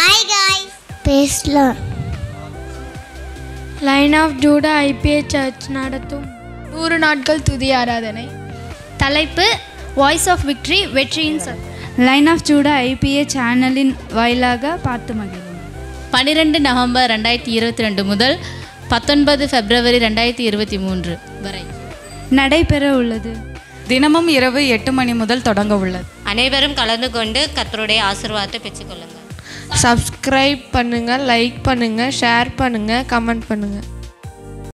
hi guys பேசலாம் lion of Judah IPA church நடத்தும் நூறு நாட்கள் துதி ஆராதனை தலைப்பு வாய்ஸ் ஆஃப் விக்ட்ரி வெற்றியின் சத் லைன் ஆஃப் ஜூடா ஐபிஏ சேனலின் வாயிலாக பார்த்து மகிழும் பன்னிரெண்டு நவம்பர் ரெண்டாயிரத்தி இருபத்தி ரெண்டு முதல் பத்தொன்பது பிப்ரவரி ரெண்டாயிரத்தி இருபத்தி மூன்று வரை நடைபெற உள்ளது தினமும் இரவு எட்டு மணி முதல் தொடங்க உள்ளது அனைவரும் கலந்து கொண்டு கர்த்தருடைய ஆசீர்வாதத்தை பெற்றுக்கொள்ளுங்கள் சப்ஸ்கிரைப் பண்ணுங்கள் லைக் பண்ணுங்கள் ஷேர் பண்ணுங்கள் கமெண்ட் பண்ணுங்கள்